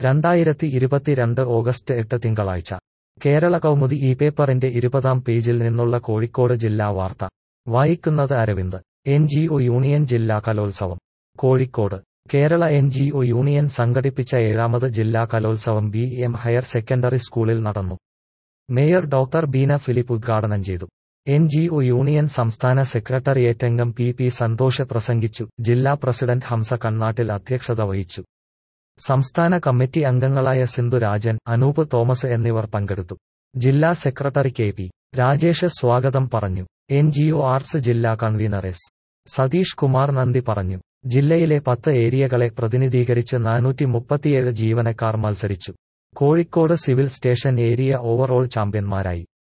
രണ്ടായിരത്തി ഇരുപത്തിരണ്ട് ഓഗസ്റ്റ് എട്ട് തിങ്കളാഴ്ച കേരള കൗമുദി ഈ പേപ്പറിന്റെ ഇരുപതാം പേജിൽ നിന്നുള്ള കോഴിക്കോട് ജില്ലാ വാർത്ത വായിക്കുന്നത് Aravind N G O union ജില്ലാ കലോത്സവം Kozhikode Kerala N G O union സംഘടിപ്പിച്ച ഏഴാമത് ജില്ലാ കലോത്സവം ബി എം ഹയർ സെക്കൻഡറി സ്കൂളിൽ നടന്നു മേയർ ഡോക്ടർ ബീന ഫിലിപ്പ് ഉദ്ഘാടനം ചെയ്തു എൻ ജി ഒ യൂണിയൻ സംസ്ഥാന സെക്രട്ടറിയേറ്റ് അംഗം പി പി സന്തോഷ് പ്രസംഗിച്ചു ജില്ലാ പ്രസിഡന്റ് ഹംസ കണ്ണാട്ടിൽ അധ്യക്ഷത വഹിച്ചു സംസ്ഥാന കമ്മിറ്റി അംഗങ്ങളായ സിന്ധുരാജൻ അനൂപ് തോമസ് എന്നിവർ പങ്കെടുത്തു ജില്ലാ സെക്രട്ടറി കെ പി രാജേഷ് സ്വാഗതം പറഞ്ഞു എൻ ജി ഒ ആർട്സ് ജില്ലാ കൺവീനർ എസ് സതീഷ് കുമാർ നന്ദി പറഞ്ഞു ജില്ലയിലെ പത്ത് ഏരിയകളെ പ്രതിനിധീകരിച്ച് നാനൂറ്റി മുപ്പത്തിയേഴ് ജീവനക്കാർ മത്സരിച്ചു Kozhikode civil station area overall ചാമ്പ്യന്മാരായി